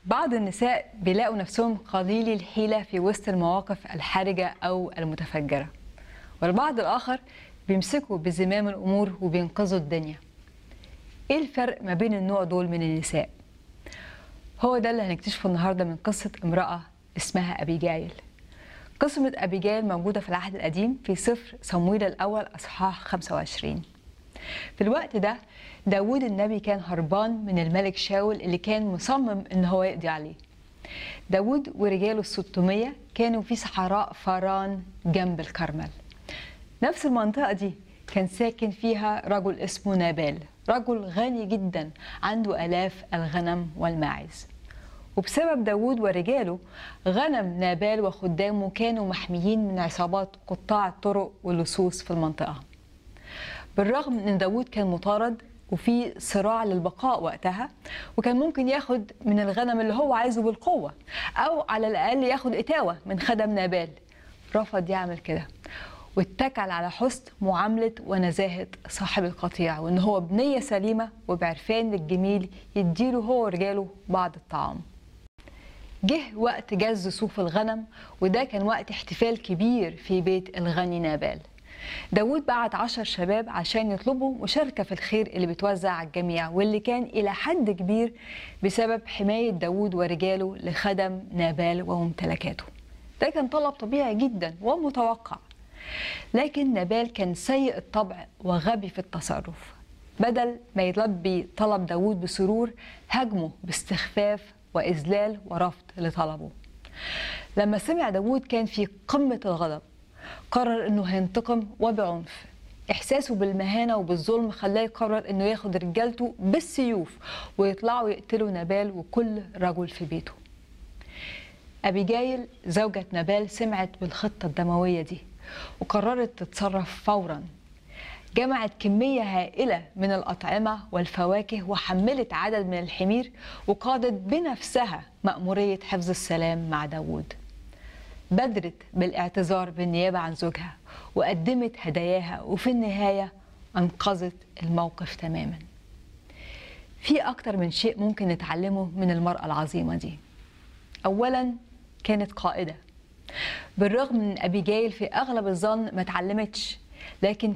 بعض النساء بيلاقوا نفسهم قليلي الحيلة في وسط المواقف الحرجة أو المتفجرة والبعض الآخر بيمسكوا بزمام الأمور وبينقذوا الدنيا إيه الفرق ما بين النوع دول من النساء؟ هو ده اللي هنكتشفه النهاردة من قصة امرأة اسمها أبيجايل قصة أبيجايل موجودة في العهد القديم في سفر صمويل الأول أصحاح 25 في الوقت ده داود النبي كان هربان من الملك شاول اللي كان مصمم ان هو يقضي عليه داود ورجاله الستمية كانوا في صحراء فاران جنب الكرمل نفس المنطقة دي كان ساكن فيها رجل اسمه نابال رجل غني جدا عنده آلاف الغنم والماعز وبسبب داود ورجاله غنم نابال وخدامه كانوا محميين من عصابات قطاع الطرق واللصوص في المنطقة بالرغم من ان داود كان مطارد وفي صراع للبقاء وقتها وكان ممكن ياخد من الغنم اللي هو عايزه بالقوة أو على الأقل ياخد إتاوة من خدم نابال رفض يعمل كده واتكل على حسن معاملة ونزاهة صاحب القطيع وإن هو بنية سليمة وبعرفان الجميل يديله هو ورجاله بعض الطعام جه وقت جز صوف الغنم وده كان وقت احتفال كبير في بيت الغني نابال داود بعت عشر شباب عشان يطلبوا مشاركة في الخير اللي بيتوزع على الجميع واللي كان إلى حد كبير بسبب حماية داود ورجاله لخدم نابال وممتلكاته ده كان طلب طبيعي جدا ومتوقع لكن نابال كان سيء الطبع وغبي في التصرف بدل ما يلبي طلب داود بسرور هاجمه باستخفاف وإذلال ورفض لطلبه لما سمع داود كان في قمة الغضب قرر انه هينتقم وبعنف احساسه بالمهانه وبالظلم خلاه يقرر انه ياخد رجالته بالسيوف ويطلعوا يقتلوا نبال وكل رجل في بيته ابيجايل زوجة نبال سمعت بالخطة الدموية دي وقررت تتصرف فورا جمعت كمية هائلة من الأطعمة والفواكه وحملت عدد من الحمير وقادت بنفسها مأمورية حفظ السلام مع داوود بادرت بالاعتذار بالنيابة عن زوجها وقدمت هداياها وفي النهاية أنقذت الموقف تماما في أكتر من شيء ممكن نتعلمه من المرأة العظيمة دي أولا كانت قائدة بالرغم من أبيجايل في أغلب الظن ما اتعلمتش لكن